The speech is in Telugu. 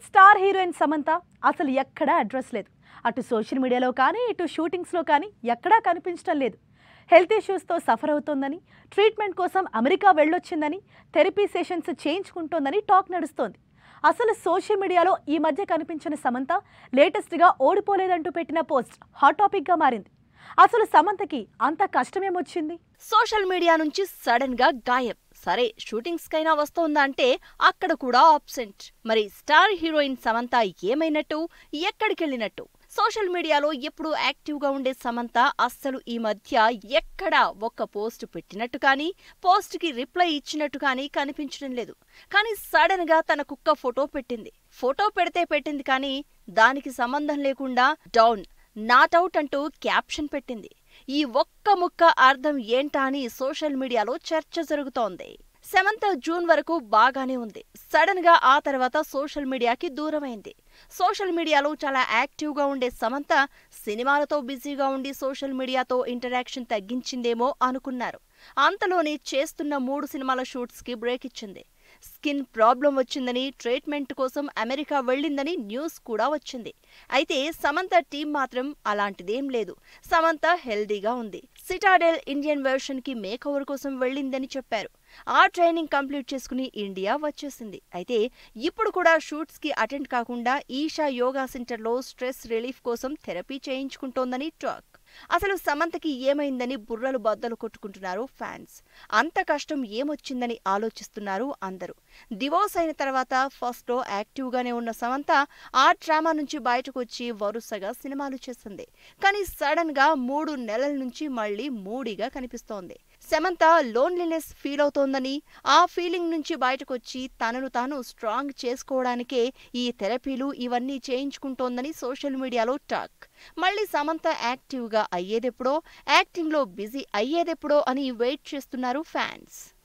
స్టార్ హీరోయిన్ సమంత అసలు ఎక్కడా అడ్రస్ లేదు అటు సోషల్ మీడియాలో కానీ ఇటు షూటింగ్స్లో కానీ ఎక్కడా కనిపించడం లేదు హెల్త్ ఇష్యూస్తో సఫర్ అవుతోందని ట్రీట్మెంట్ కోసం అమెరికా వెళ్ళొచ్చిందని థెరపీ సెషన్స్ చేయించుకుంటోందని టాక్ నడుస్తోంది అసలు సోషల్ మీడియాలో ఈ మధ్య కనిపించిన సమంత లేటెస్ట్గా ఓడిపోలేదంటూ పెట్టిన పోస్ట్ హాట్ టాపిక్గా మారింది అసలు సమంతకి అంత కష్టమేమొచ్చింది సోషల్ మీడియా నుంచి సడన్ గా గాయబ్ సరే షూటింగ్స్ కైనా వస్తోందా అంటే అక్కడ కూడా ఆబ్సెంట్ మరి స్టార్ హీరోయిన్ సమంత ఏమైనట్టు ఎక్కడికెళ్ళినట్టు సోషల్ మీడియాలో ఎప్పుడూ యాక్టివ్ గా ఉండే సమంత అస్సలు ఈ మధ్య ఎక్కడా ఒక్క పోస్ట్ పెట్టినట్టు కానీ పోస్ట్ కి రిప్లై ఇచ్చినట్టు కానీ కనిపించడం లేదు కానీ సడన్ గా తన కుక్క ఫోటో పెట్టింది ఫోటో పెడితే పెట్టింది కానీ దానికి సంబంధం లేకుండా డౌన్ నాట్ అవుట్ అంటూ క్యాప్షన్ పెట్టింది ఈ ఒక్క ముక్క అర్థం ఏంటా అని సోషల్ మీడియాలో చర్చ జరుగుతోంది సెవెంత్ జూన్ వరకు బాగానే ఉంది సడన్ గా ఆ తర్వాత సోషల్ మీడియాకి దూరమైంది సోషల్ మీడియాలో చాలా యాక్టివ్ గా ఉండే సమంత సినిమాలతో బిజీగా ఉండి సోషల్ మీడియాతో ఇంటరాక్షన్ తగ్గించిందేమో అనుకున్నారు అంతలోనే చేస్తున్న మూడు సినిమాల షూట్స్ కి బ్రేక్ ఇచ్చింది స్కిన్ ప్రాబ్లం వచ్చిందని ట్రీట్మెంట్ కోసం అమెరికా వెళ్ళిందని న్యూస్ కూడా వచ్చింది అయితే సమంత టీం మాత్రం అలాంటిదేం లేదు సమంత హెల్దీగా ఉంది సిటాడెల్ ఇండియన్ వెర్షన్ కి మేకఓవర్ కోసం వెళ్ళిందని చెప్పారు ఆ ట్రైనింగ్ కంప్లీట్ చేసుకుని ఇండియా వచ్చేసింది అయితే ఇప్పుడు కూడా షూట్స్ కి అటెండ్ కాకుండా ఈషా యోగా సెంటర్లో స్ట్రెస్ రిలీఫ్ కోసం థెరపీ చేయించుకుంటోందని టాక్ అసలు సమంతకి ఏమైందని బుర్రలు బద్దలు కొట్టుకుంటున్నారు ఫ్యాన్స్ అంత కష్టం ఏమొచ్చిందని ఆలోచిస్తున్నారు అందరూ డివోర్స్ అయిన తర్వాత ఫస్ట్ లో యాక్టివ్ గానే ఉన్న సమంత ఆ డ్రామా నుంచి బయటకు వచ్చి వరుసగా సినిమాలు చేస్తుంది కానీ సడన్ గా మూడు నెలల నుంచి మళ్ళీ మూడీగా కనిపిస్తోంది సమంత లోన్లీనెస్ ఫీల్ అవుతోందని ఆ ఫీలింగ్ నుంచి బయటకు వచ్చి తనను తాను స్ట్రాంగ్ చేసుకోవడానికే ఈ థెరపీలు ఇవన్నీ చేయించుకుంటోందని సోషల్ మీడియాలో టాక్ మళ్ళీ సమంత యాక్టివ్ గా అయ్యేదెప్పుడో యాక్టింగ్ లో బిజీ అయ్యేదెప్పుడో అని వెయిట్ చేస్తున్నారు ఫ్యాన్స్